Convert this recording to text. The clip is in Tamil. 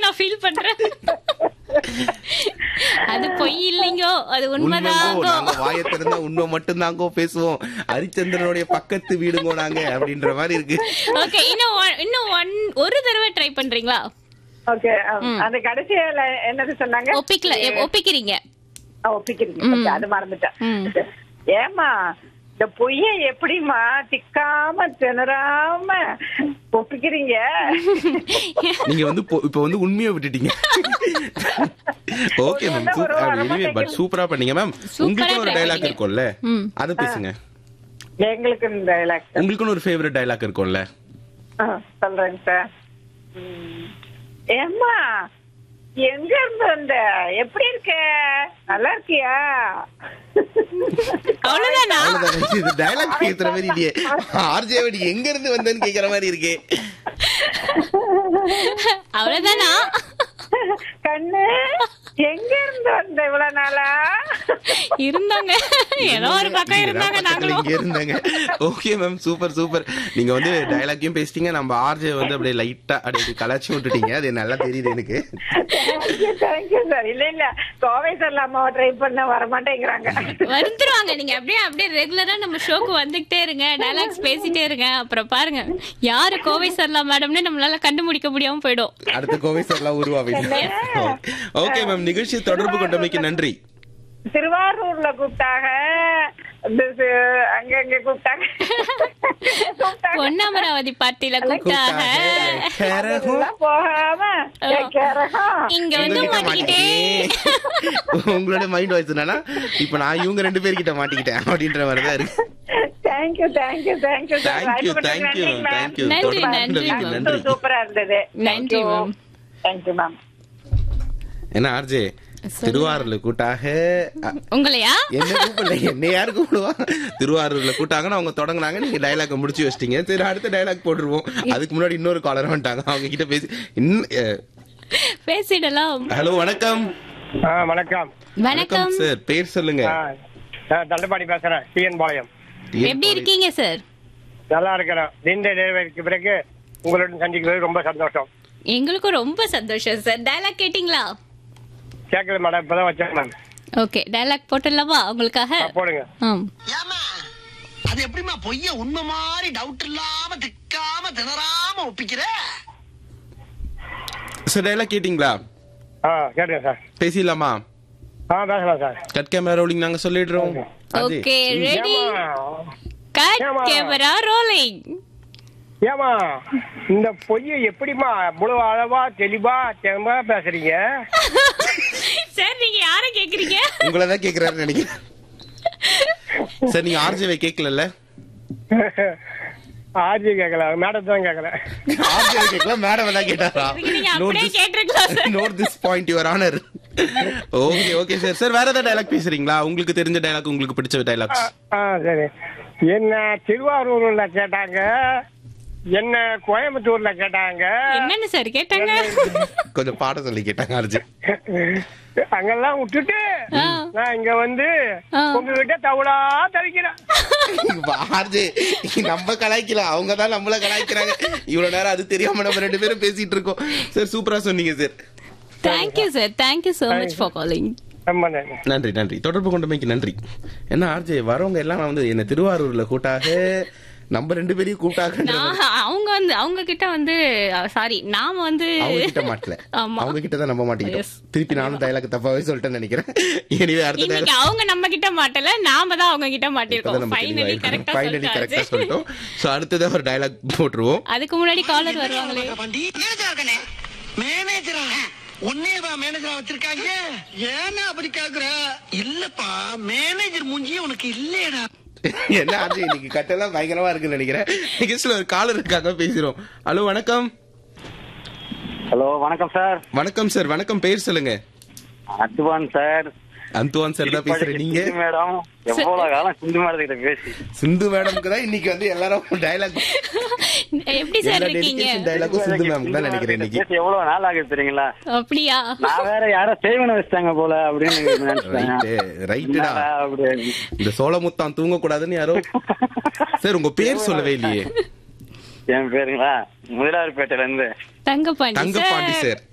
நான் ஃபீல் பண்றேன் அது பொய் இல்லைங்கோ அது உண்மைங்கோ உண்மைதாங்கோ நாங்க வாயை திறந்தா உண்மை மட்டும்தாங்கோ பேசுவோம் ஹரிச்சந்திரனுடைய பக்கத்து வீடுங்கோ நாங்க அப்படின்ற மாதிரி இருக்கு ஓகே இன்னும் one- இன்னும் ஒன் ஒரு தடவை ட்ரை பண்றீங்களா ஓகே அந்த கடைசியில என்னது சொன்னாங்க ஒப்பிக்கல ஒப்பிக்கிறீங்க ஆ, ஒப்பிக்கிறீங்க Okay, அது மறந்துட்டேன் ம். ஏமா இந்த பொய்ய எப்படிமா திக்காம திணறாம ஒப்பிக்கிறீங்க நீங்க வந்து பொ- இப்ப வந்து உண்மையை விட்டுட்டீங்க ஓகே மேம் ஒரு வாரமா எனிவே பட் சூப்பரா பண்ணீங்க மேம் சூப்பரா உங்களுக்கு ஒரு try டைலாக் பண்ணீங்க. இருக்கும்ல ம். அத பேசுங்க எங்களுக்கு இந்த டைலாக் உங்களுக்குன்னு ஒரு ஃபேவரட் டைலாக் இருக்கும்ல சொல்றேங்க சார் ம். ஏம்மா எங்க இருந்து வந்த எப்படி இருக்க நல்லா இருக்கியா அவ்வளவுதானா அவ்வளவுதான் இது டைலாக் பேசுற மாதிரி இல்லையே ஆர்ஜேவடி எங்க இருந்து வந்தேன்னு கேக்குற மாதிரி இருக்கே அவ்வளவுதானா கண்ணு எங்க இருந்து வந்த இவ்வளவு நாளா இருந்தாங்க ஏதோ ஒரு பக்கம் இருந்தாங்க நாங்களும் இங்க இருந்தாங்க ஓகே மேம் சூப்பர் சூப்பர் நீங்க வந்து டைலாக்கையும் பேசிட்டீங்க நம்ம ஆர்ஜே வந்து அப்படியே லைட்டா அப்படியே கலாச்சி விட்டுட்டீங்க அது நல்லா தெரியுது எனக்கு தேங்க்யூ தேங்க்யூ சார் இல்ல இல்ல கோவை சார் அம்மாவை ட்ரை பண்ண வர மாட்டேங்கிறாங்க வந்துருவாங்க நீங்க அப்படியே அப்படியே ரெகுலரா நம்ம ஷோக்கு வந்துகிட்டே இருங்க டயலாக்ஸ் பேசிட்டே இருங்க அப்புறம் பாருங்க யாரு கோவை சர்லா மேடம்னு நம்மளால கண்டுபிடிக்க முடியாம போயிடும் அடுத்த கோவை சார்லாம் உருவாவீங்க ஓகே மேம் நிகழ்ச்சி தொடர்பு கொண்டமைக்கு நன்றி திருவாரூர்ல கூப்பிட்டாங்க இந்த சி- அங்க அங்க கூப்பிட்டாங்க கூப்பிட்டாங்க. பொன்னமராவதி பார்ட்டில கூப்பிட்டாங்க கரகம் எல்லாம் போகாம என் கரகம். இங்க வந்து உங்ககிட்ட மாட்டிக்கிட்டே மாட்டிக்கிட்டேன். உங்களோட மைண்ட் வாய்ஸ் என்னன்னா இப்ப நான் இவங்க ரெண்டு பேர்கிட்ட மாட்டிக்கிட்டேன் அப்படின்ற மாதிரி தான் இருக்கு thank you thank you thank you sir thank you thank you thank you நன்றி, தொடர்பு நன்றி, கொண்டமைக்கு ma'am. நன்றி சூப்பரா இருந்தது நன்றி, ma'am. தேங்க்யூ மேம் என்ன ஆர்ஜே திருவாரூர்ல கூட்டாக அ, உங்களையா என்ன கூப்பிடல என்ன யாரு கூப்பிடுவா திருவாரூர்ல கூட்டாங்கன்னு அவங்க தொடங்குனாங்க நீங்க டைலாக் முடிச்சு வச்சிட்டீங்க சரி அடுத்த டைலாக் போட்டுருவோம் அதுக்கு முன்னாடி இன்னொரு காலர் வந்துட்டாங்க அவங்க கிட்ட பேசி பேசிடலாம் ஹலோ வணக்கம் ஆ வணக்கம் வணக்கம் சார் பேர் சொல்லுங்க ஆ, நான் தண்டபாணி பேசுறேன் டிஎன் பாளையம் எப்படி இருக்கீங்க சார் நல்லா இருக்கிறேன் நீண்ட இடைவெளிக்கு பிறகு உங்களுடன் சந்திக்கிறது ரொம்ப சந்தோஷம் எங்களுக்கும் ரொம்ப சந்தோஷம் சார் டயலாக் கேட்டிங்களா கேட்கல மேடம் இப்பதான் வச்சேன் மேம் ஓகே டயலாக் போட்டுடலாமா உங்களுக்காக ஆ, போடுங்க ஆம் ஏமா அது எப்படிமா பொய்ய உண்மை மாதிரி டவுட் இல்லாம திக்காம திணறாம ஒப்பிக்கிற சார் டைலாக் கேட்டிங்களா ஆ கேட்டுங்க சார் பேசிடலாமா ஆ பேசலாம் சார் கட் கேமரா ரோலிங் நாங்க சொல்லிடுறோம் அஜய், ஓகே ரெடி ஏமா கட் ஏம்மா? கேமரா ரோலிங் ஏமா இந்த பொய்யை எப்படிமா இவ்வளவு அளவா தெளிவா தெம்பா பேசுறீங்க சார் நீங்க யார கேக்குறீங்க உங்களை தான் கேக்குறாருன்னு நினைக்கிறேன் சார் நீங்க ஆர்ஜேவை கேட்கல ஆர்ஜி கேட்கல மேடம் தான் கேட்கல ஆர்ஜேவை கேட்கல மேடம் தான் கேட்டாரா இதுக்கு நீங்க அப்படியே கேட்டிருக்கலாம் sir. Note this point your honour okay okay sir sir வேற ஏதாவது டைலாக் பேசுறீங்களா உங்களுக்கு தெரிஞ்ச டைலாக் உங்களுக்கு பிடிச்ச டைலாக்ஸ் ஆ சரி என்ன திருவாரூர்ல கேட்டாங்க என்ன கோயம்புத்தூர்ல கேட்டாங்க என்னன்னு சார் கேட்டாங்க கொஞ்சம் பாட சொல்லி கேட்டாங்க ஆர்ஜே அங்கெல்லாம் விட்டுட்டு ஆ. நான் இங்க வந்து ஆ. உங்ககிட்ட தவளா தவிக்கிறேன் ஆர்ஜே நம்ம கலாய்க்கல அவங்க தான் நம்மள கலாய்க்கிறாங்க இவ்வளவு நேரம் அது தெரியாம நம்ம ரெண்டு பேரும் பேசிட்டு இருக்கோம் சார் சூப்பரா சொன்னீங்க sir thank you sir thank you so much for calling ரொம்ப நன்றி நன்றி நன்றி தொடர்பு கொண்டமைக்கு நன்றி என்ன ஆர்ஜே வரவங்க எல்லாம் நான் வந்து என்ன திருவாரூர்ல கூட்டாக நம்ம ரெண்டு பேரையும் கூட்டாக நான் அவங்க வந்து அவங்க கிட்ட வந்து சாரி நாம வந்து அவங்க கிட்ட மாட்டல ஆமா. அவங்க கிட்ட தான் நம்ப மாட்டேங்கிட்டோம் Yes. திருப்பி நானும் டைலாக் தப்பாவே சொல்லிட்டேன்னு நினைக்கிறேன் எனவே அடுத்த இன்னைக்கு டைலாக் அவங்க நம்ம கிட்ட மாட்டல நாம தான் அவங்க கிட்ட மாட்டிருக்கோம் ஃபைனலி கரெக்டா ஃபைனலி கரெக்டா சொல்லிட்டாச்சு சொல்லிட்டோம் சோ அடுத்ததா ஒரு டைலாக் போட்டுருவோம் அதுக்கு முன்னாடி காலர் வருவாங்களே வண்டி மேனேஜரா இருக்கனே மேனேஜரா உன்னேவா மேனேஜரா வச்சிருக்காங்க ஏன்னா அப்படி கேக்குற இல்லப்பா மேனேஜர் மூஞ்சி உனக்கு இல்லையடா என்ன ஆச்சு இன்னைக்கு கட்டெல்லாம் பயங்கரமா இருக்குன்னு நினைக்கிறேன் நிகழ்ச்சியில ஒரு காலர் இருக்காங்க பேசுறோம் ஹலோ வணக்கம் ஹலோ வணக்கம் சார் வணக்கம் சார் வணக்கம் பேர் சொல்லுங்க அத்வான் சார் அந்துவான் சார் தான் பேசுறேன் நீங்க சிந்து மேடம் எவ்வளவு காலம் சிந்து மேடம் கிட்ட பேசி சிந்து மேடம்க்கு தான் இன்னைக்கு வந்து எல்லாரும் டைலாக் எப்படி சார் எல்லா இருக்கீங்க டெடிகேஷன் டைலாக்கும் சிந்து மேம் தான் நினைக்கிறேன் இன்னைக்கு பேசி எவ்வளவு நாள் ஆகுது தெரியுங்களா அப்படியா நான் வேற யாரோ சேவனை வச்சிட்டாங்க போல அப்படின்னு நினைச்சிட்டேன் ரைட்டு ரைட்டுடா என்னடா அப்படி இந்த சோழமுத்தான் தூங்க கூடாதுன்னு யாரோ சார் உங்க பேர் சொல்லவே இல்லையே என் பேருங்களா முதலாளிப்பேட்டையில இருந்து தங்கப்பாண்டி தங்கப்பாண்டி சார் சார்